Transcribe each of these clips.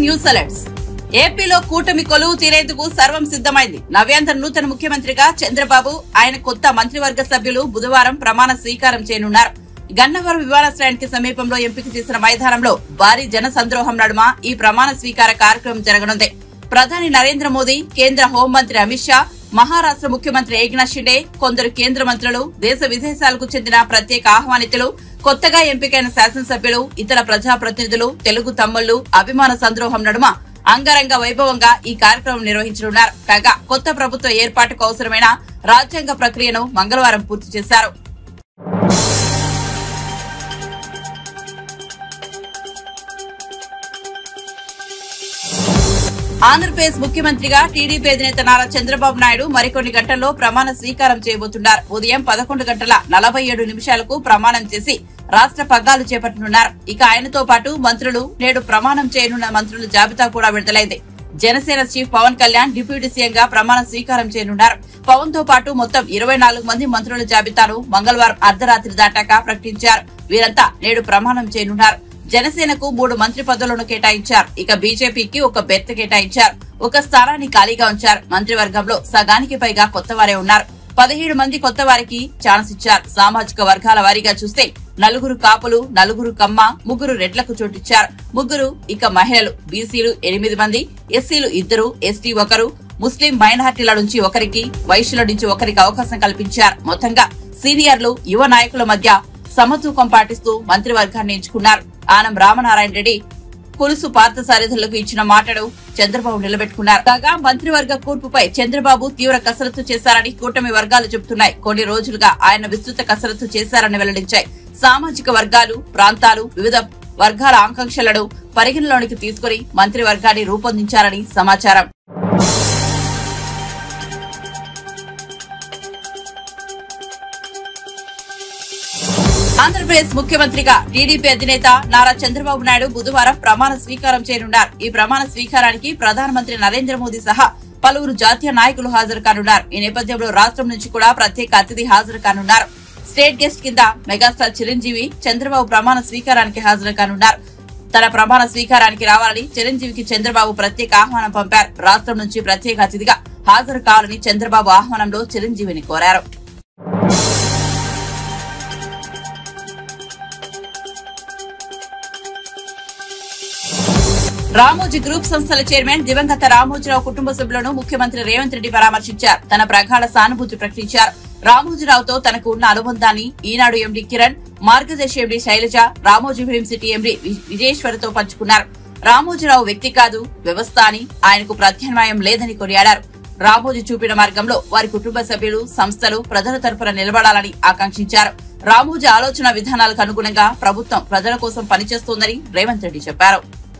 News alerts ఏపీలో కూటమి కొలువు తీరేందుకు సర్వం సిద్ధమైంది నవ్యాంధ్ర నూతన ముఖ్యమంత్రిగా చంద్రబాబు ఆయన కొత్త మంత్రివర్గ సభ్యులు బుధవారం ప్రమాణ స్వీకారం చేయనున్నారు గన్నవరం విమానాశ్రయానికి సమీపంలో ఎంపిక చేసిన మైదానంలో భారీ జన సంద్రోహం నడుమ ఈ ప్రమాణ స్వీకార కార్యక్రమం జరగనుంది ప్రధాని నరేంద్ర మోదీ కేంద్ర హోంమంత్రి అమిత్ షా మహారాష్ట్ర ముఖ్యమంత్రి ఏక్నాథ్ షిండే కొందరు కేంద్ర మంత్రులు దేశ విదేశాలకు చెందిన ప్రత్యేక ఆహ్వానితులు కొత్తగా ఎంపికైన శాసనసభ్యులు ఇతర ప్రజాప్రతినిధులు తెలుగు తమ్ముళ్లు అభిమాన సంద్రోహం నడుమ అంగరంగ వైభవంగా ఈ కార్యక్రమం నిర్వహించనున్నారు కాగా కొత్త ప్రభుత్వ ఏర్పాటుకు అవసరమైన రాజ్యాంగ ప్రక్రియను మంగళవారం పూర్తి చేశారు ఆంధ్రప్రదేశ్ ముఖ్యమంత్రిగా టీడీపీ అధినేత నారా చంద్రబాబు నాయుడు మరికొన్ని గంటల్లో ప్రమాణ స్వీకారం చేయబోతున్నారు ఉదయం పదకొండు గంటల నలభై ఏడు నిమిషాలకు ప్రమాణం చేసి రాష్ట్ర పగ్గాలు చేపట్టనున్నారు ఇక ఆయనతో పాటు మంత్రులు నేడు ప్రమాణం చేయనున్న మంత్రుల జాబితా కూడా విడుదలైంది Janasena chief Pavan Kalyan deputy CM గా ప్రమాణ స్వీకారం చేయనున్నారు పవన్ తో పాటు మొత్తం ఇరవై నాలుగు మంది మంత్రుల జాబితాను మంగళవారం అర్ధరాత్రి దాటాక ప్రకటించారు వీరంతా నేడు ప్రమాణం చేయనున్నారు జనసేనకు మూడు మంత్రి పదవులను కేటాయించారు ఇక బీజేపీకి ఒక బెర్త్ కేటాయించారు ఒక స్థానాన్ని ఖాళీగా ఉంచారు మంత్రివర్గంలో సగానికి పైగా కొత్త వారే ఉన్నారు పదిహేడు మంది కొత్త వారికి ఛాన్స్ ఇచ్చారు సామాజిక వర్గాల వారీగా చూస్తే నలుగురు కాపులు నలుగురు కమ్మ ముగ్గురు రెడ్లకు చోటిచ్చారు ముగ్గురు ఇక మహిళలు బీసీలు ఎనిమిది మంది ఎస్సీలు ఇద్దరు ఎస్టీ ఒకరు ముస్లిం మైనార్టీల నుంచి ఒకరికి వైశ్యుల నుంచి ఒకరికి అవకాశం కల్పించారు మొత్తంగా సీనియర్లు యువ నాయకుల మధ్య సమతూకం పాటిస్తూ మంత్రివర్గాన్ని ఎంచుకున్నారు ఆనం రామనారాయణ రెడ్డి కొలుసు పార్థసారథులకు ఇచ్చిన మాటను చంద్రబాబు నిలబెట్టుకున్నారు కాగా మంత్రివర్గ కూర్పుపై చంద్రబాబు తీవ్ర కసరత్తు చేశారని కూటమి వర్గాలు చెబుతున్నాయి కొన్ని రోజులుగా ఆయన విస్తృత కసరత్తు చేశారని వెల్లడించాయి సామాజిక వర్గాలు ప్రాంతాలు వివిధ వర్గాల ఆకాంక్షలను పరిగణలోనికి తీసుకుని మంత్రివర్గాన్ని రూపొందించారని సమాచారం ఆంధ్రప్రదేశ్ ముఖ్యమంత్రిగా టీడీపీ అధినేత నారా చంద్రబాబు నాయుడు బుధవారం ప్రమాణ స్వీకారం చేయనున్నారు ఈ ప్రమాణ స్వీకారానికి ప్రధానమంత్రి నరేంద్ర మోదీ సహా పలువురు జాతీయ నాయకులు హాజరు కానున్నారు ఈ నేపథ్యంలో రాష్ట్రం నుంచి కూడా ప్రత్యేక అతిథి హాజరు కానున్నారు స్టేట్ గెస్ట్ కింద మెగాస్టార్ చిరంజీవి చంద్రబాబు ప్రమాణ స్వీకారానికి హాజరు కానున్నారు తన ప్రమాణ స్వీకారానికి రావాలని చిరంజీవికి చంద్రబాబు ప్రత్యేక ఆహ్వానం పంపారు రాష్ట్రం నుంచి ప్రత్యేక అతిథిగా హాజరు కావాలని చంద్రబాబు ఆహ్వానంలో చిరంజీవిని కోరారు రామోజీ గ్రూప్ సంస్థల చైర్మన్ దివంగత రామోజీరావు కుటుంబ సభ్యులను ముఖ్యమంత్రి రేవంత్ రెడ్డి పరామర్శించారు తన ప్రగాఢ సానుభూతి ప్రకటించారు రామోజీరావుతో తనకు ఉన్న అనుబంధాన్ని ఈనాడు MD Kiran Margadarsi MD Sailaja Ramoji film city MD విజయేశ్వరతో పంచుకున్నారు రామోజీరావు వ్యక్తి కాదు వ్యవస్థ అని ఆయనకు ప్రత్యామ్నాయం లేదని కొనియాడారు రామోజీ చూపిన మార్గంలో వారి కుటుంబ సభ్యులు సంస్థలు ప్రజల తరపున నిలబడాలని ఆకాంక్షించారు రామోజీ ఆలోచన విధానాలకు అనుగుణంగా ప్రభుత్వం ప్రజల కోసం పనిచేస్తోందని రేవంత్ రెడ్డి చెప్పారు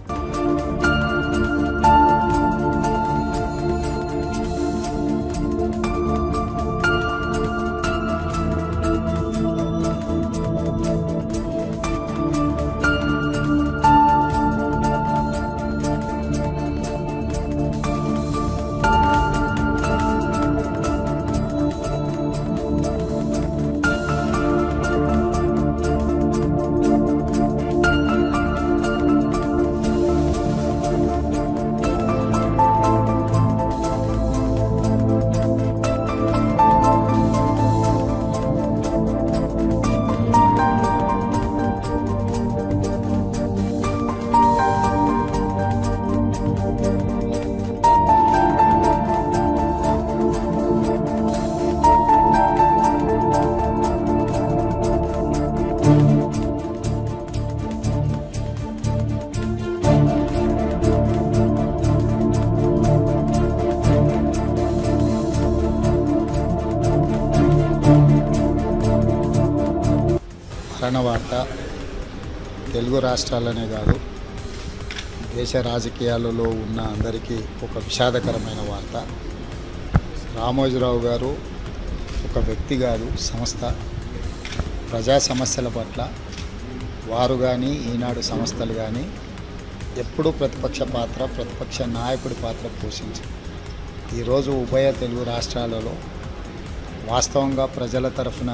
మరణ వార్త తెలుగు రాష్ట్రాలనే కాదు దేశ రాజకీయాలలో ఉన్న అందరికీ ఒక విషాదకరమైన వార్త రామోజీరావు గారు ఒక వ్యక్తి కాదు సంస్థ ప్రజా సమస్యల పట్ల వారు కానీ ఈనాడు సంస్థలు కానీ ఎప్పుడూ ప్రతిపక్ష పాత్ర ప్రతిపక్ష నాయకుడి పాత్ర పోషించి ఈరోజు ఉభయ తెలుగు రాష్ట్రాలలో వాస్తవంగా ప్రజల తరఫున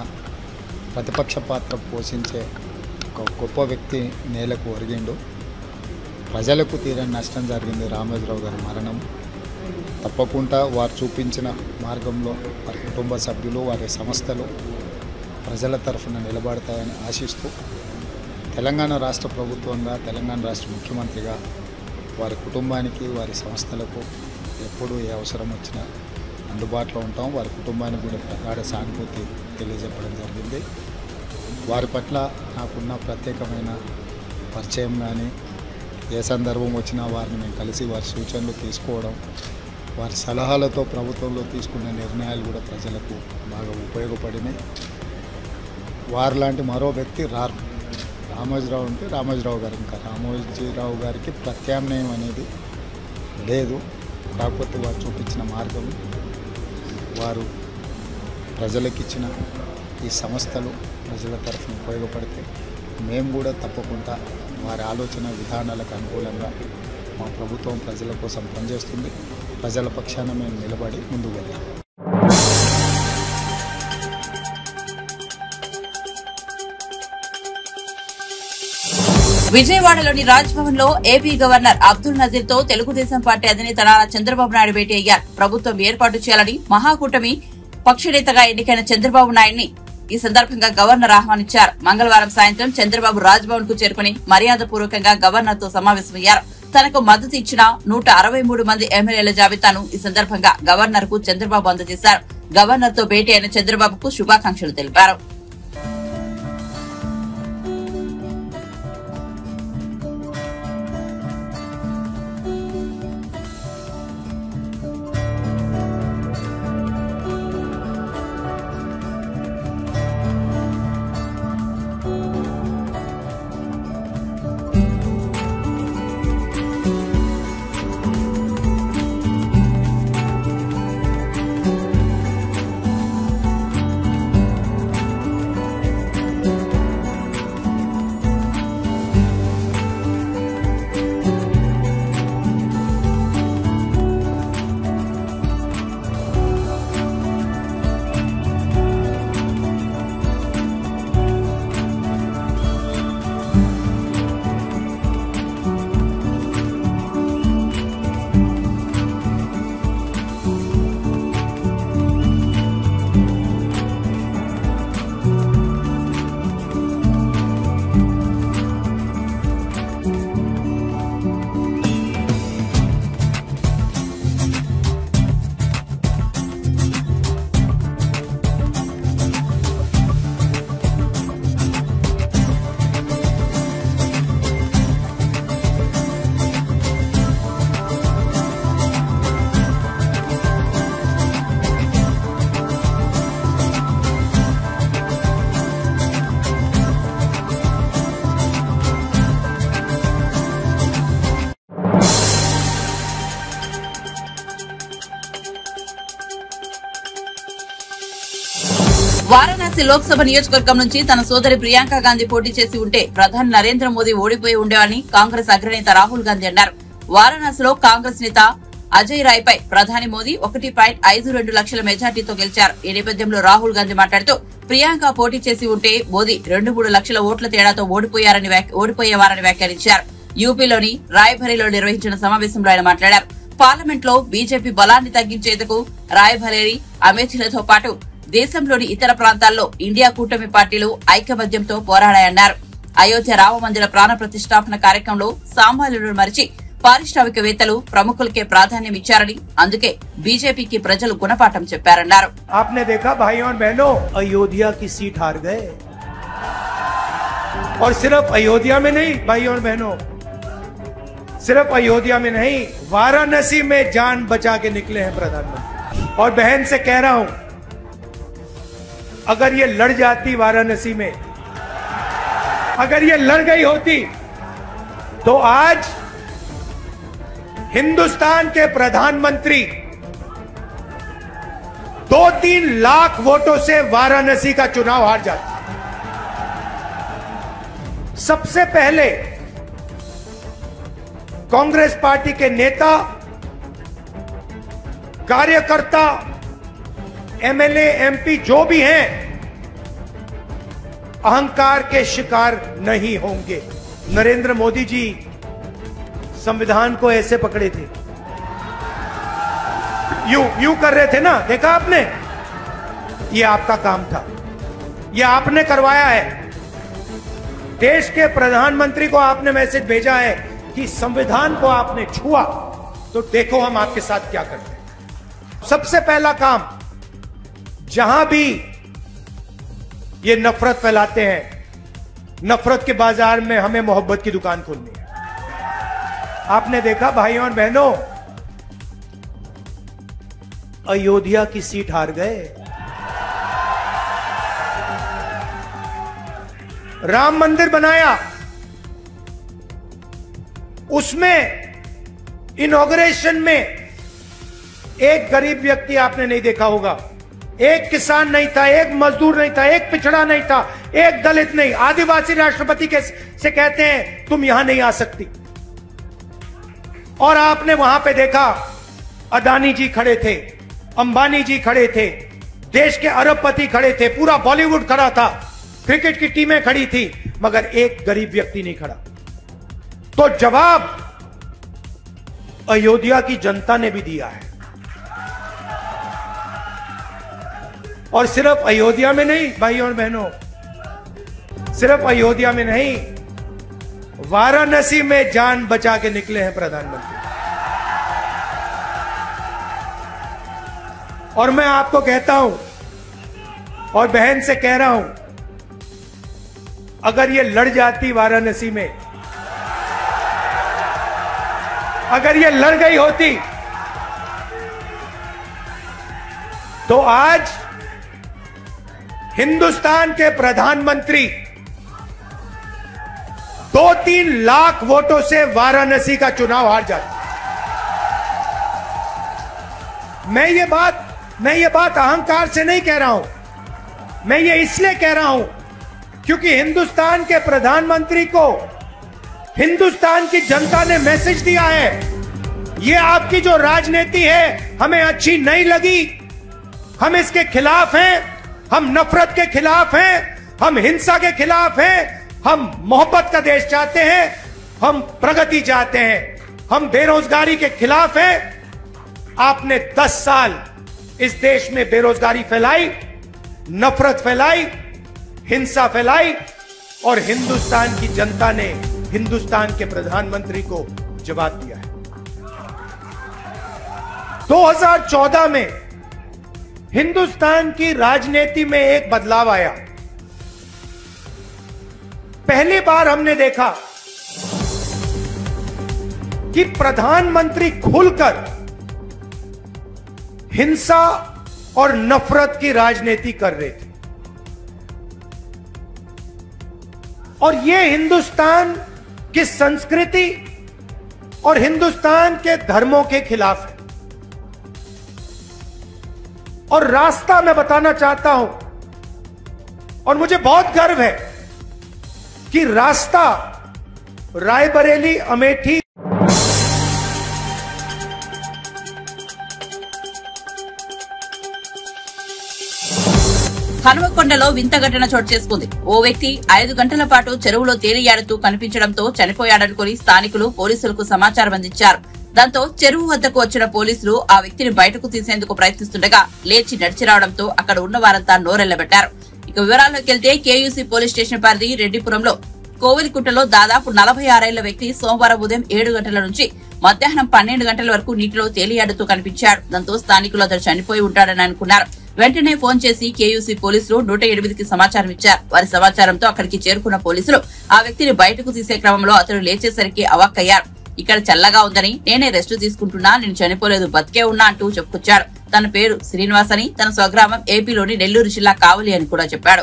ప్రతిపక్ష పాత్ర పోషించే ఒక గొప్ప వ్యక్తి నేలకు ఒరిగిండు ప్రజలకు తీరని నష్టం జరిగింది రామోజీరావు గారి మరణం తప్పకుండా వారు చూపించిన మార్గంలో వారి కుటుంబ సభ్యులు వారి సంస్థలు ప్రజల తరఫున నిలబడతాయని ఆశిస్తూ తెలంగాణ రాష్ట్ర ప్రభుత్వంగా తెలంగాణ రాష్ట్ర ముఖ్యమంత్రిగా వారి కుటుంబానికి వారి సంస్థలకు ఎప్పుడు ఏ అవసరం వచ్చినా అందుబాటులో ఉంటాం వారి కుటుంబానికి కూడా ప్రగాఢ సానుభూతి తెలియజెప్పడం జరిగింది వారి పట్ల నాకున్న ప్రత్యేకమైన పరిచయం కానీ ఏ సందర్భం వచ్చినా వారిని మేము కలిసి వారి సూచనలు తీసుకోవడం వారి సలహాలతో ప్రభుత్వంలో తీసుకున్న నిర్ణయాలు కూడా ప్రజలకు బాగా ఉపయోగపడినాయి వారు లాంటి మరో వ్యక్తి రారు రామోజీరావు అంటే రామోజీరావు గారు ఇంకా రామోజీరావు గారికి ప్రత్యామ్నాయం అనేది లేదు కాకపోతే వారు చూపించిన మార్గం వారు ప్రజలకు ఇచ్చిన ఈ సంస్థలు ప్రజల తరఫున ఉపయోగపడితే మేము కూడా తప్పకుండా వారి ఆలోచన విధానాలకు అనుకూలంగా మా ప్రభుత్వం ప్రజల కోసం పనిచేస్తుంది ప్రజల పక్షాన మేము నిలబడి ముందుకు వెళ్తాం విజయవాడలోని రాజ్భవన్ లో ఏపీ గవర్నర్ అబ్దుల్ నజీర్ తో తెలుగుదేశం పార్టీ అధినేత నారా చంద్రబాబు నాయుడు భేటీ అయ్యారు ప్రభుత్వం ఏర్పాటు చేయాలని మహాకూటమి పక్షనేతగా ఎన్నికైన చంద్రబాబు నాయుడిని ఈ సందర్భంగా గవర్నర్ ఆహ్వానించారు మంగళవారం సాయంత్రం చంద్రబాబు రాజ్భవన్ కు చేరుకుని మర్యాదపూర్వకంగా గవర్నర్ తో సమావేశమయ్యారు తనకు మద్దతు ఇచ్చిన నూట అరవై మూడు మంది ఎమ్మెల్యేల జాబితాను ఈ సందర్భంగా గవర్నర్ కు చంద్రబాబు అందజేశారు గవర్నర్ తో భేటీ అయిన చంద్రబాబుకు శుభాకాంక్షలు తెలిపారు వారణాసి లోక్సభ నియోజకవర్గం నుంచి తన సోదరి ప్రియాంక గాంధీ పోటీ చేసి ఉంటే ప్రధాని నరేంద్ర మోదీ ఓడిపోయి ఉండేవారని కాంగ్రెస్ అగ్రనేత రాహుల్ గాంధీ అన్నారు వారణాసిలో కాంగ్రెస్ నేత అజయ్ రాయ్ పై ప్రధాని మోదీ ఒకటి పాయింట్ ఐదు రెండు లక్షల మెజార్టీతో గెలిచారు ఈ నేపథ్యంలో రాహుల్ గాంధీ మాట్లాడుతూ ప్రియాంక పోటీ చేసి ఉంటే మోదీ రెండు మూడు లక్షల ఓట్ల తేడాతో ఓడిపోయారని వ్యాఖ్య- ఓడిపోయేవారని వ్యాఖ్యానించారు యూపీలోని రాయ్భరిలో నిర్వహించిన సమావేశంలో ఆయన మాట్లాడారు పార్లమెంట్ లో బీజేపీ బలాన్ని తగ్గించేందుకు రాయ్భరేరి అమేథీలతో పాటు దేశంలోని ఇతర ప్రాంతాల్లో ఇండియా కూటమి పార్టీలు ఐకమత్యంతో పోరాడాయన్నారు అయోధ్య రామ మందిర ప్రాణ ప్రతిష్టాపన కార్యక్రమంలో సామాన్యులను మరిచి పారిశ్రామికవేత్తలు ప్రముఖులకే ప్రాధాన్యం ఇచ్చారని అందుకే బీజేపీకి ప్రజలు గుణపాఠం చెప్పారన్నారు आपने देखा भाइयों और बहनों अयोध्या की सीट हार गए और सिर्फ अयोध्या में नहीं भाइयों और बहनों सिर्फ अयोध्या में नहीं वाराणसी में जान बचा के निकले हैं प्रधानमंत्री और बहन से कह रहा हूं अगर ये लड़ जाती वाराणसी में अगर ये लड़ गई होती तो आज हिंदुस्तान के प्रधानमंत्री दो तीन लाख वोटों से वाराणसी का चुनाव हार जाता सबसे पहले कांग्रेस पार्टी के नेता कार्यकर्ता एमएलए एमपी जो भी हैं अहंकार के शिकार नहीं होंगे नरेंद्र मोदी जी संविधान को ऐसे पकड़े थे यू यू कर रहे थे ना देखा आपने ये आपका काम था ये आपने करवाया है देश के प्रधानमंत्री को आपने मैसेज भेजा है कि संविधान को आपने छुआ तो देखो हम आपके साथ क्या करते हैं सबसे पहला काम जहां भी ये नफरत फैलाते हैं नफरत के बाजार में हमें मोहब्बत की दुकान खोलनी है आपने देखा भाइयों और बहनों अयोध्या की सीट हार गए राम मंदिर बनाया उसमें इनॉग्रेशन में एक गरीब व्यक्ति आपने नहीं देखा होगा एक किसान नहीं था एक मजदूर नहीं था एक पिछड़ा नहीं था एक दलित नहीं आदिवासी राष्ट्रपति के से कहते हैं तुम यहां नहीं आ सकती और आपने वहां पे देखा अदानी जी खड़े थे अंबानी जी खड़े थे देश के अरबपति खड़े थे पूरा बॉलीवुड खड़ा था क्रिकेट की टीमें खड़ी थी मगर एक गरीब व्यक्ति नहीं खड़ा तो जवाब अयोध्या की जनता ने भी दिया है और सिर्फ अयोध्या में नहीं भाइयों और बहनों सिर्फ अयोध्या में नहीं वाराणसी में जान बचा के निकले हैं प्रधानमंत्री और मैं आपको कहता हूं और बहन से कह रहा हूं अगर ये लड़ जाती वाराणसी में अगर ये लड़ गई होती तो आज हिंदुस्तान के प्रधानमंत्री दो तीन लाख वोटों से वाराणसी का चुनाव हार जाते मैं ये बात मैं ये बात अहंकार से नहीं कह रहा हूं मैं ये इसलिए कह रहा हूं क्योंकि हिंदुस्तान के प्रधानमंत्री को हिंदुस्तान की जनता ने मैसेज दिया है ये आपकी जो राजनीति है हमें अच्छी नहीं लगी हम इसके खिलाफ हैं हम नफरत के खिलाफ हैं हम हिंसा के खिलाफ हैं हम मोहब्बत का देश चाहते हैं हम प्रगति चाहते हैं हम बेरोजगारी के खिलाफ हैं आपने 10 साल इस देश में बेरोजगारी फैलाई नफरत फैलाई हिंसा फैलाई और हिंदुस्तान की जनता ने हिंदुस्तान के प्रधानमंत्री को जवाब दिया है 2014 में हिंदुस्तान की राजनीति में एक बदलाव आया पहली बार हमने देखा कि प्रधानमंत्री खुलकर हिंसा और नफरत की राजनीति कर रहे थे और ये हिंदुस्तान की संस्कृति और हिंदुस्तान के धर्मों के खिलाफ है और रास्ता मैं बताना चाहता हूं और मुझे बहुत गर्व है कि रास्ता रायबरेली अमेठी హనుమకొండలో వింత ఘటన చోటు చేసుకుంది ఓ వ్యక్తి ఐదు గంటల పాటు చెరువులో తేలియాడుతూ కనిపించడంతో చనిపోయాడనుకుని స్థానికులు పోలీసులకు సమాచారం అందించారు దాంతో చెరువు వద్దకు వచ్చిన పోలీసులు ఆ వ్యక్తిని బయటకు తీసేందుకు ప్రయత్నిస్తుండగా లేచి నడిచి రావడంతో అక్కడ ఉన్న వారంతా నోరెళ్లబెట్టారు ఇక వివరాల్లోకి వెళ్తే కేయూసీ పోలీస్ స్టేషన్ పరిధి రెడ్డిపురంలో కోవిలికుంటలో దాదాపు నలభై ఆరేళ్ల వ్యక్తి సోమవారం ఉదయం ఏడు గంటల నుంచి మధ్యాహ్నం పన్నెండు గంటల వరకు నీటిలో తేలియాడుతూ కనిపించాడు దాంతో స్థానికులు అతడు చనిపోయి ఉంటాడని అనుకున్నారు వెంటనే ఫోన్ చేసి కేయూసీ పోలీసులు నూట ఎనిమిదికి సమాచారం ఇచ్చారు వారి సమాచారంతో అక్కడికి చేరుకున్న పోలీసులు ఆ వ్యక్తిని బయటకు తీసే క్రమంలో అతడు లేచేసరికి అవాక్కయ్యారు ఇక్కడ చల్లగా ఉందని నేనే రెస్ట్ తీసుకుంటున్నా నేను చనిపోలేదు బతికే ఉన్నా అంటూ చెప్పుకొచ్చాడు తన పేరు శ్రీనివాస్ అని తన స్వగ్రామం ఏపీలోని నెల్లూరు జిల్లా కావలి అని కూడా చెప్పాడు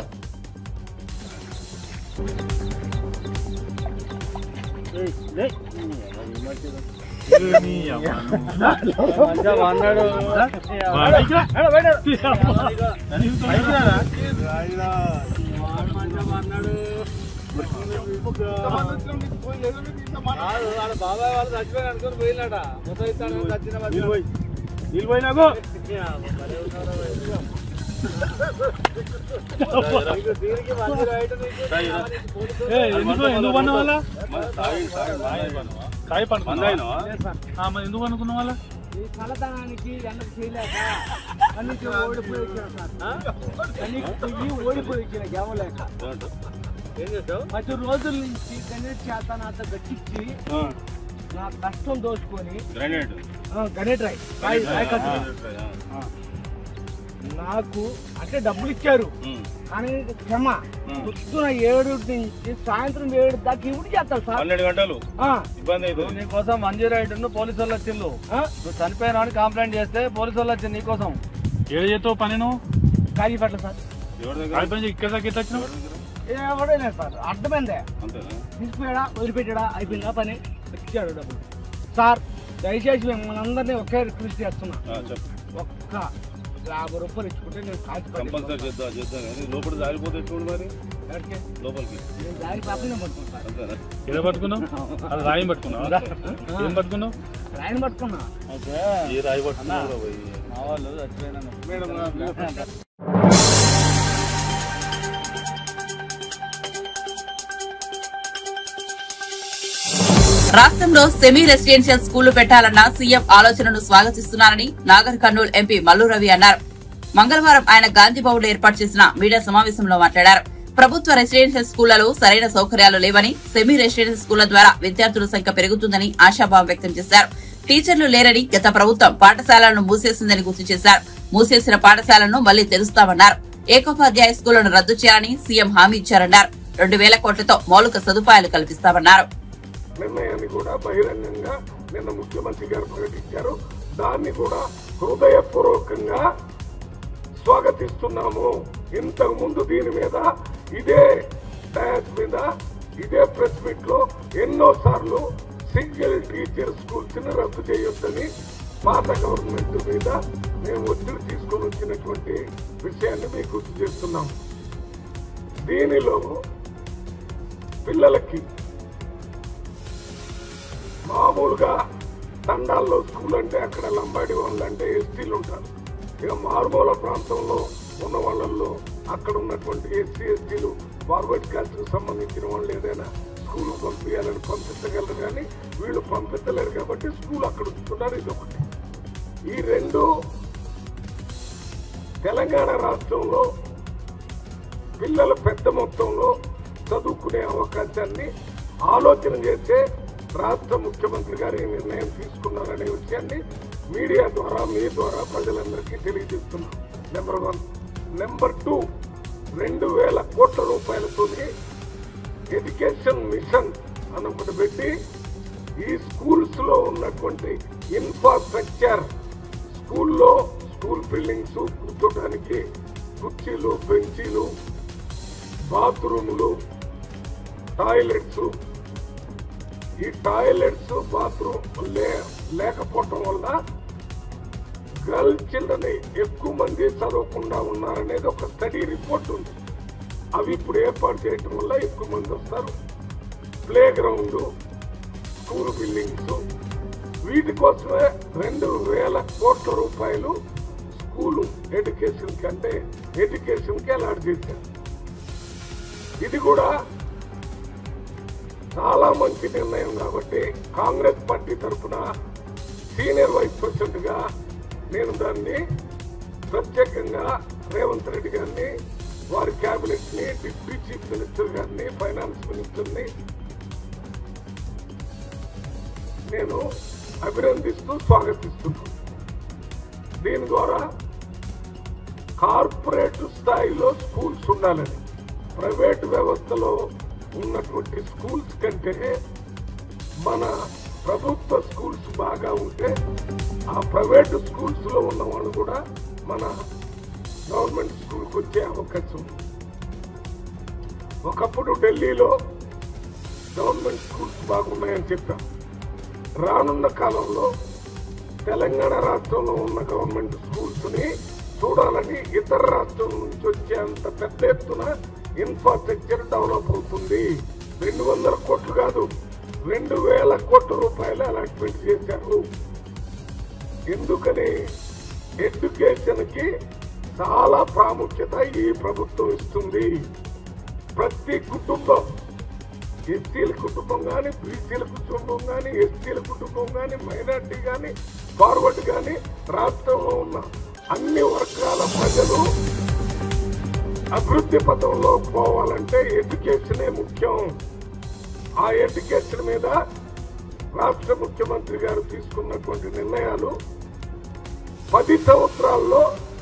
బాబాయ్ వాళ్ళు చచ్చిపోయి అనుకుని పోయినట మొత్తం ఇస్తాను చచ్చిన నిలిపోయినాకు దీనికి మంచి రైట్ నీకు ఏ, ఎందుకు ఎందుకు పన్న వాళ్ళ కాయ పండు మరి ఎందుకు అనుకున్న వాళ్ళ ఈ చల్లదనానికి ఎండకు చేయలేక అన్నిటి ఓడిపోయి వచ్చిన సార్ అన్నిటికి ఓడిపోయి వచ్చిన గెవలేక ఏం చేసావు పది రోజుల నుంచి గణేష్ చేత నాతో గట్టించి నా కష్టం దోచుకొని ఆ, గణేట్ రాయ్ రాయ్ రాయ్ కట్టు. నాకు అంటే డబ్బులు ఇచ్చారు కానీ క్షమ పొద్దున ఏడు నుంచి సాయంత్రం ఏడు దాకా ఇవి చేస్తారు సార్ పన్నెండు గంటలు ఆ, ఇబ్బంది అవుతుంది నీకోసం మంజీ రైట్ పోలీసు వాళ్ళు వచ్చిండు ఆ, నువ్వు చనిపోయినా అని కంప్లైంట్ చేస్తే పోలీసు వాళ్ళు వచ్చింది నీకోసం ఏడ చేస్తావు పని నువ్వు కాజీపేట సార్ ఎవరి దగ్గర కాయ పని ఇక్కడ దాకా ఎట్లా వచ్చినావు ఎవడైనా సార్ అర్థమైందే అంతేనా తీసుకుపోయాడా వదిలిపెట్టాడా అయిపోయిందా పని ఇచ్చాడు డబ్బులు సార్ దయచేసి మిమ్మల్ని అందరినీ ఒకే రిక్వెస్ట్ చేస్తున్నా ఆ, చెప్పు ఒక్క యాభై రూపాయలు ఇచ్చుకుంటే నేను కాచి కంపల్సరీ చేద్దాం చేద్దాం కానీ లోపల జారిపోతే చూడు మరి ఎవరికి లోపలికి నేను దారి పాపనే పట్టుకున్నా సార్ అంతేనా ఏడ పట్టుకున్నావు అది రాయం పట్టుకున్నావు ఏం పట్టుకున్నావు రాయని పట్టుకున్నా ఏ రాయి పట్టుకున్నావు రా పోయి మా వాళ్ళు చచ్చిపోయినా మేడం రాష్ట్రంలో సెమీ రెసిడెన్షియల్ స్కూళ్లు పెట్టాలన్న సీఎం ఆలోచనను స్వాగతిస్తున్నారని నాగర్ కర్నూలు ఎంపీ మల్లు రవి అన్నారు మంగళవారం ఆయన గాంధీభవన్ ఏర్పాటు చేసిన మీడియా సమావేశంలో మాట్లాడారు ప్రభుత్వ రెసిడెన్షియల్ స్కూళ్లలో సరైన సౌకర్యాలు లేవని సెమీ రెసిడెన్షియల్ స్కూళ్ల ద్వారా విద్యార్థుల సంఖ్య పెరుగుతుందని ఆశాభావం వ్యక్తం చేశారు టీచర్లు లేరని గత ప్రభుత్వం పాఠశాలలను మూసేసిందని గుర్తు చేశారు మూసేసిన పాఠశాలను మళ్లీ తెరుస్తామన్నారు ఏకోపాధ్యాయ స్కూళ్లను రద్దు చేయాలని సీఎం హామీ ఇచ్చారన్నారు రెండు వేల కోట్లతో మౌలిక సదుపాయాలు కల్పిస్తామన్నారు నిర్ణయాన్ని కూడా బహిరంగంగా నిన్న ముఖ్యమంత్రి గారు ప్రకటించారు దాన్ని కూడా హృదయపూర్వకంగా స్వాగతిస్తున్నాము ఇంతకు ముందు దీని మీద ఇదే డయాస్ మీద ఇదే ప్రెస్ మీట్ లో ఎన్నో సార్లు సింగిల్ టీచర్ స్కూల్స్ ని రద్దు చేయొద్దని పాత గవర్నమెంట్ మీద మేము ఒత్తిడి తీసుకొని వచ్చినటువంటి విషయాన్ని మీకు గుర్తు చేస్తున్నాం దీనిలో పిల్లలకి మామూలుగా తండాల్లో స్కూల్ అంటే అక్కడ లంబాడి వాళ్ళు అంటే ఎస్టీలు ఉంటారు ఇక మారుమూల ప్రాంతంలో ఉన్న వాళ్ళల్లో అక్కడ ఉన్నటువంటి ఎస్సీ ఎస్టీలు ఫార్వర్డ్ క్యాస్ట్ సంబంధించిన వాళ్ళు ఏదైనా స్కూల్ పంపించాలని పంపించగలరు కానీ వీళ్ళు పంపించలేరు కాబట్టి స్కూల్ అక్కడ ఉంచుతున్నారు ఇది ఒకటి ఈ రెండు తెలంగాణ రాష్ట్రంలో పిల్లలు పెద్ద మొత్తంలో చదువుకునే అవకాశాన్ని ఆలోచన చేసే రాష్ట్ర ముఖ్యమంత్రి గారు ఈ నిర్ణయం తీసుకున్నారనే విషయాన్ని మీడియా ద్వారా మీ ద్వారా ప్రజలందరికీ తెలియజేస్తున్నాం నెంబర్ వన్ నెంబర్ టూ రెండు వేల కోట్ల రూపాయలతో ఎడ్యుకేషన్ మిషన్ అని ఒకటి పెట్టి ఈ స్కూల్స్ లో ఉన్నటువంటి ఇన్ఫ్రాస్ట్రక్చర్ స్కూల్లో స్కూల్ బిల్డింగ్స్ కూర్చోడానికి కుర్చీలు బెంచీలు బాత్రూములు టాయిలెట్స్ ఈ టాయిలెట్స్ బాత్రూమ్ లే లేకపోవటం వల్ల గర్ల్ చిల్డ్రన్ ఎక్కువ మంది చదవకుండా ఉన్నారనేది ఒక స్టడీ రిపోర్ట్ ఉంది అవి ఇప్పుడు ఏర్పాటు చేయటం వల్ల ఎక్కువ మంది వస్తారు ప్లే గ్రౌండ్ స్కూల్ బిల్డింగ్స్ వీటి కోసమే రెండు వేల కోట్ల రూపాయలు స్కూల్ ఎడ్యుకేషన్ కంటే ఎడ్యుకేషన్ కి అలాట్ చేశారు ఇది కూడా చాలా మంచి నిర్ణయం కాబట్టి కాంగ్రెస్ పార్టీ తరఫున సీనియర్ వైస్ ప్రెసిడెంట్ గా నేను దాన్ని ప్రత్యేకంగా రేవంత్ రెడ్డి గారిని వారి కేబినెట్ ని డిప్యూటీ చీఫ్ మినిస్టర్ గారిని ఫైనాన్స్ మినిస్టర్ ని నేను అభినందిస్తూ స్వాగతిస్తున్నాను దీని ద్వారా కార్పొరేట్ స్థాయిలో స్కూల్స్ ఉండాలని ప్రైవేట్ వ్యవస్థలో ఉన్నటువంటి స్కూల్స్ కంటే మన ప్రభుత్వ స్కూల్స్ బాగా ఉంటే ఆ ప్రైవేట్ స్కూల్స్ లో ఉన్న వాళ్ళు కూడా మన గవర్నమెంట్ స్కూల్కి వచ్చే అవకాశం ఉంది ఒకప్పుడు ఢిల్లీలో గవర్నమెంట్ స్కూల్స్ బాగున్నాయని చెప్పాం రానున్న కాలంలో తెలంగాణ రాష్ట్రంలో ఉన్న గవర్నమెంట్ స్కూల్స్ ని చూడాలని ఇతర రాష్ట్రం నుంచి వచ్చేంత పెద్ద ఎత్తున ఇన్ఫ్రాస్ట్రక్చర్ డెవలప్ అవుతుంది రెండు వందల కోట్లు కాదు రెండు వేల కోట్ల రూపాయలు అలాట్మెంట్ చేశారు ఎందుకని ఎడ్యుకేషన్ కి చాలా ప్రాముఖ్యత ఈ ప్రభుత్వం ఇస్తుంది ప్రతి కుటుంబం ఎస్సీల కుటుంబం కానీ బీసీల కుటుంబం కానీ ఎస్టీల కుటుంబం కానీ మైనార్టీ కానీ ఫార్వర్డ్ కానీ రాష్ట్రంలో ఉన్న అన్ని వర్గాల ప్రజలు అభివృద్ధి పథంలో పోవాలంటే ఎడ్యుకేషనే ముఖ్యం ఆ ఎడ్యుకేషన్ మీద రాష్ట్ర ముఖ్యమంత్రి గారు తీసుకున్నటువంటి నిర్ణయాలు పది సంవత్సరాల్లో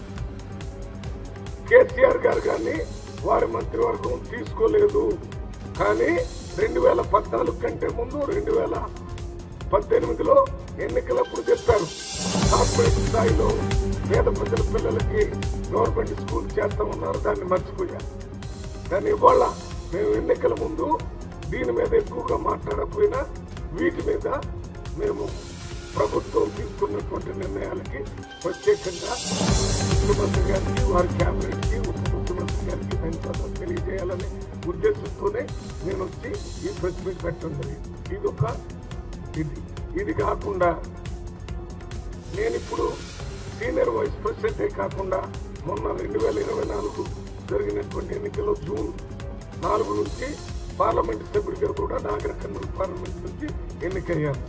కేసీఆర్ గారు కానీ వారి మంత్రివర్గం తీసుకోలేదు కానీ రెండు వేల పద్నాలుగు కంటే ముందు రెండు వేల పద్దెనిమిదిలో ఎన్నికలప్పుడు చెప్పారు కార్పొరేట్ స్థాయిలో పేద ప్రజల పిల్లలకి గవర్నమెంట్ స్కూల్ చేస్తామన్నారు దాన్ని మర్చిపోయారు కానీ ఇవాళ మేము ఎన్నికల ముందు దీని మీద ఎక్కువగా మాట్లాడకపోయినా వీటి మీద మేము ప్రభుత్వం తీసుకున్నటువంటి నిర్ణయాలకి ప్రత్యేకంగా ముఖ్యమంత్రి గారికి వారి క్యాబినెట్ కి ఉప ముఖ్యమంత్రి గారికి ధన్యవాదాలు తెలియజేయాలనే ఉద్దేశంతోనే నేను వచ్చి ఈ ప్రెస్ మీట్ పెట్టడం జరిగింది ఇది ఒక ఇది ఇది కాకుండా నేను ఇప్పుడు సీనియర్ వైస్ ప్రెసిడెంటే కాకుండా మొన్న రెండు వేల ఇరవై నాలుగు జరిగినటువంటి ఎన్నికల్లో జూన్ నాలుగు నుంచి పార్లమెంట్ సభ్యుడిగా కూడా నాగర కర్నూలు పార్లమెంట్ నుంచి ఎన్నికయ్యాను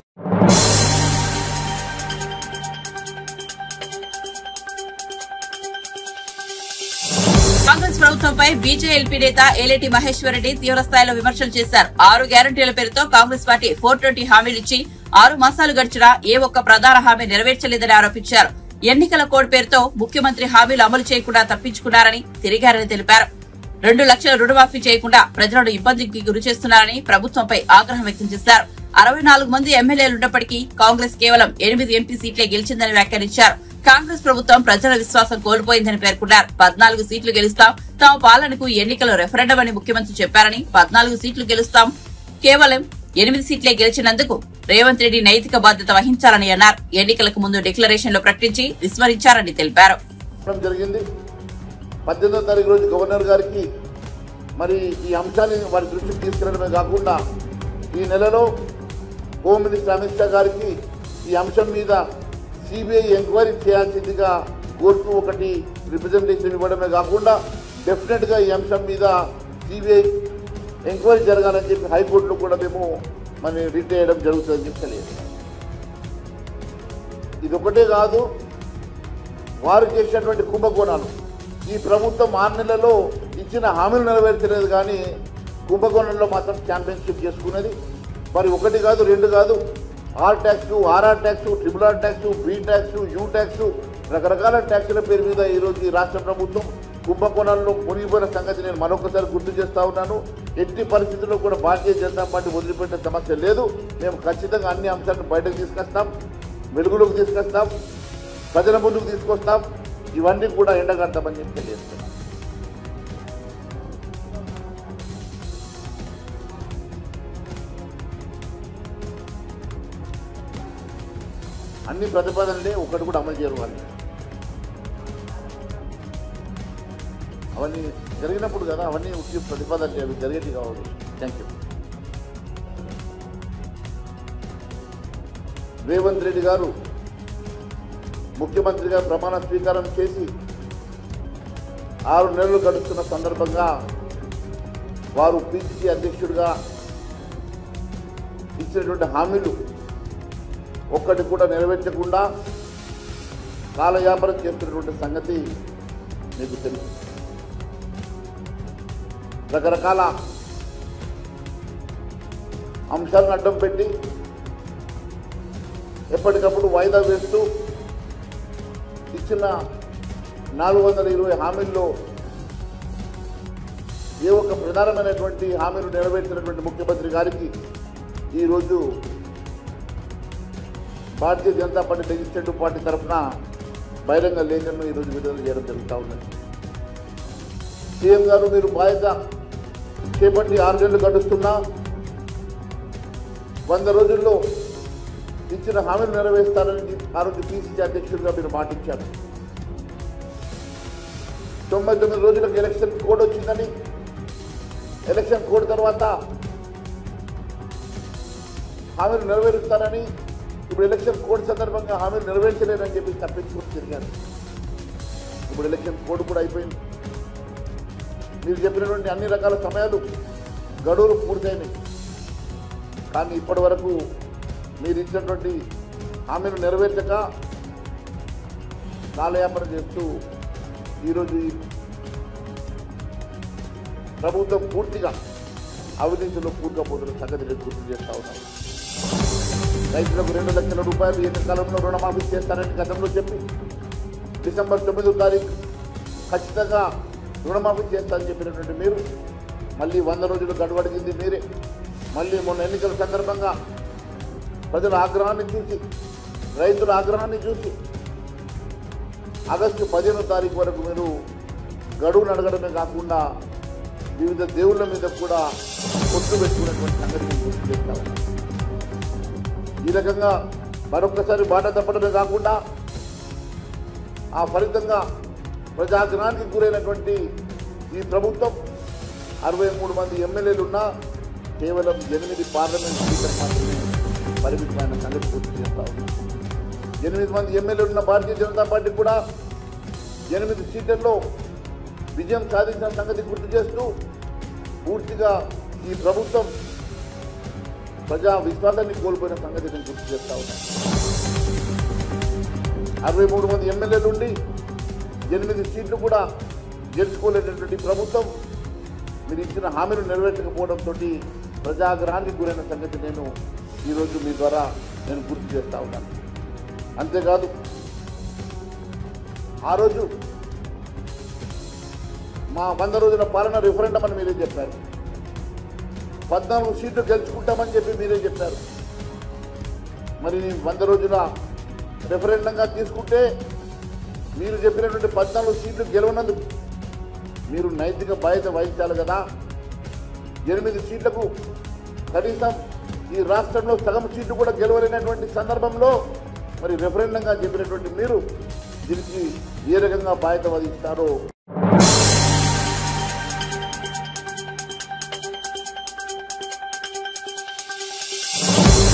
కాంగ్రెస్ ప్రభుత్వంపై బీజేఎల్పీ నేత ఏలేటి మహేశ్వర్ రెడ్డి తీవ్ర స్థాయిలో విమర్శలు చేశారు ఆరు గ్యారంటీల పేరుతో కాంగ్రెస్ పార్టీ ఫోర్ ట్వంటీ హామీలిచ్చి ఆరు మాసాలు గడిచినా ఏ ఒక్క ప్రధాన హామీ నెరవేర్చలేదని ఆరోపించారు ఎన్నికల కోడ్ పేరుతో ముఖ్యమంత్రి హామీలు అమలు చేయకుండా తప్పించుకున్నారని తిరిగారని తెలిపారు రెండు లక్షల రుణమాఫీ చేయకుండా ప్రజలను ఇబ్బందికి గురి చేస్తున్నారని ప్రభుత్వంపై ఆగ్రహం వ్యక్తం చేశారు అరవై నాలుగు మంది ఎమ్మెల్యేలున్నప్పటికీ కాంగ్రెస్ కేవలం ఎనిమిది ఎంపీ సీట్లే గెలిచిందని వ్యాఖ్యానించారు కాంగ్రెస్ ప్రభుత్వం ప్రజల విశ్వాసం కోల్పోయిందని పేర్కొన్నారు పద్నాలుగు సీట్లు గెలుస్తాం తమ పాలనకు ఎన్నికలు రెఫరెండం అని ముఖ్యమంత్రి చెప్పారని పద్నాలుగు సీట్లు గెలుస్తాం కేవలం ఎనిమిది సీట్లే గెలిచినందుకు రేవంత్ రెడ్డి నైతిక బాధ్యత వహించాలని అన్నారు ఎన్నికలకు ముందు డిక్లరేషన్లు ప్రకటించి విస్మరించారని తెలిపారు చెప్పడం జరిగింది పద్దెనిమిదో తారీఖు రోజు గవర్నర్ గారికి మరి ఈ అంశాన్ని వారి దృష్టికి తీసుకెళ్లడమే కాకుండా ఈ నెలలో హోమ్ మినిస్టర్ అమిత్ షా గారికి ఈ అంశం మీద సిబిఐ ఎంక్వైరీ చేయాల్సిందిగా కోర్టు ఒకటి రిప్రజెంటేషన్ ఇవ్వడమే కాకుండా డెఫినెట్గా ఈ అంశం మీద సిబిఐ ఎంక్వైరీ జరగాలని చెప్పి హైకోర్టులో కూడా మేము మరి రిట్ చేయడం జరుగుతుందని చెప్పి తెలియదు ఇది ఒకటే కాదు వారు చేసినటువంటి కుంభకోణాలు ఈ ప్రభుత్వం ఆరు నెలలలో ఇచ్చిన హామీలు నెరవేర్చలేదు కానీ కుంభకోణంలో మాత్రం ఛాంపియన్షిప్ చేసుకున్నది మరి ఒకటి కాదు రెండు కాదు R tax RR tax triple R tax B tax U tax రకరకాల ట్యాక్సుల పేరు మీద ఈరోజు ఈ రాష్ట్ర ప్రభుత్వం కుంభకోణాల్లో మునిగిపోయిన సంగతి నేను మరొకసారి గుర్తు చేస్తా ఉన్నాను ఎట్టి పరిస్థితుల్లో కూడా భారతీయ జనతా పార్టీ వదిలిపెట్టే సమస్య లేదు మేము ఖచ్చితంగా అన్ని అంశాలను బయటకు తీసుకొస్తాం వెలుగులోకి తీసుకొస్తాం ప్రజల ముందుకు తీసుకొస్తాం ఇవన్నీ కూడా ఎండగడతామని చెప్పి తెలియజేస్తున్నాం అన్ని ప్రతిపాదనలే ఒకటి కూడా అమలు చేయరు వాళ్ళు అవన్నీ జరిగినప్పుడు కదా అవన్నీ ఉట్టి ప్రతిపాదనలు అవి జరిగేటి కావాలి థ్యాంక్ యూ రేవంత్ రెడ్డి గారు ముఖ్యమంత్రిగా ప్రమాణ స్వీకారం చేసి ఆరు నెలలు గడుస్తున్న సందర్భంగా వారు పిసిసి అధ్యక్షుడిగా ఇచ్చినటువంటి హామీలు ఒక్కటి కూడా నెరవేర్చకుండా కాలయాపనం చేస్తున్నటువంటి సంగతి మీకు తెలుసు రకరకాల అంశాలను అడ్డం పెట్టి ఎప్పటికప్పుడు వాయిదా వేస్తూ ఇచ్చిన నాలుగు వందల ఇరవై హామీల్లో ఏ ఒక్క ప్రధానమైనటువంటి హామీలు నెరవేర్చినటువంటి ముఖ్యమంత్రి గారికి ఈరోజు Bharatiya Janata party legislative party తరఫున బహిరంగ లేఖను ఈరోజు విడుదల చేయడం జరుగుతూ ఉన్నది సీఎం గారు మీరు బాధ్యత చేపట్టి ఆరు నెలలు గడుస్తున్నా వంద రోజుల్లో ఇచ్చిన హామీలు నెరవేరుస్తారని ఆ రోజు పిసిసి అధ్యక్షుడిగా మీరు మాటిచ్చారు తొంభై తొమ్మిది రోజులకు ఎలక్షన్ కోడ్ వచ్చిందని ఎలక్షన్ కోడ్ తర్వాత హామీలు నెరవేరుస్తారని ఇప్పుడు ఎలక్షన్ కోడ్ సందర్భంగా హామీలు నెరవేర్చలేదని చెప్పి తప్పించుకుని తిరిగారు ఇప్పుడు ఎలక్షన్ కోడ్ కూడా అయిపోయింది మీరు చెప్పినటువంటి అన్ని రకాల సమయాలు గడువులు పూర్తయినాయి కానీ ఇప్పటి వరకు మీరు ఇచ్చినటువంటి హామీలు నెరవేర్చక కాలయాపన చేస్తూ ఈరోజు ఈ ప్రభుత్వం పూర్తిగా అవినీతిలో కూరుకపోతున్న సంగతి నేను గుర్తు చేస్తా ఉన్నాను రైతులకు రెండు లక్షల రూపాయలు ఎన్ని కాలంలో రుణమాఫీ చేస్తారని గతంలో చెప్పి డిసెంబర్ తొమ్మిదో తారీఖు ఖచ్చితంగా రుణమాఫీ చేస్తారని చెప్పినటువంటి మీరు మళ్ళీ వంద రోజులు గడువడిగింది మీరే మళ్ళీ మొన్న ఎన్నికల సందర్భంగా ప్రజల ఆగ్రహాన్ని చూసి రైతుల ఆగ్రహాన్ని చూసి ఆగస్టు పదిహేనో తారీఖు వరకు మీరు గడువు నడగడమే కాకుండా వివిధ దేవుళ్ళ మీద కూడా కొట్టు పెట్టుకున్నటువంటి సంగతి నేను గుర్తు చేస్తా ఉన్నాను. ఈ రకంగా మరొక్కసారి బాట తప్పడమే కాకుండా ఆ ఫలితంగా ప్రజాగ్రహానికి గురైనటువంటి ఈ ప్రభుత్వం అరవై మూడు మంది ఎమ్మెల్యేలు ఉన్నా కేవలం ఎనిమిది పార్లమెంట్ సీట్లకు మాత్రమే పరిమితమైన సంగతి గుర్తు చేస్తా ఉన్నాం ఎనిమిది మంది ఎమ్మెల్యేలు ఉన్న భారతీయ జనతా పార్టీ కూడా ఎనిమిది సీట్లలో విజయం సాధించిన సంగతి గుర్తు చేస్తూ పూర్తిగా ఈ ప్రభుత్వం ప్రజా విశ్వాసాన్ని కోల్పోయిన సంగతి నేను గుర్తు చేస్తా ఉన్నాను అరవై మూడు మంది ఎమ్మెల్యేలు ఉండి ఎనిమిది సీట్లు కూడా గెలుచుకోలేనటువంటి ప్రభుత్వం మీరు ఇచ్చిన హామీలు నెరవేర్చకపోవడంతో ప్రజాగ్రహానికి గురైన సంగతి నేను ఈరోజు మీ ద్వారా నేను గుర్తు చేస్తా ఉన్నాను అంతేకాదు ఆ రోజు మా వంద రోజుల పాలన రిఫరెండం అని మీరే చెప్పారు పద్నాలుగు సీట్లు గెలుచుకుంటామని చెప్పి మీరే చెప్పారు మరి ఈ వంద రోజుల రెఫరెండంగా తీసుకుంటే మీరు చెప్పినటువంటి పద్నాలుగు సీట్లు గెలవనందుకు మీరు నైతిక బాధ్యత వహించాలి కదా ఎనిమిది సీట్లకు కనీసం ఈ రాష్ట్రంలో సగం సీట్లు కూడా గెలవలేనటువంటి సందర్భంలో మరి రెఫరెండంగా చెప్పినటువంటి మీరు దీనికి ఏ రకంగా బాధ్యత వహిస్తారో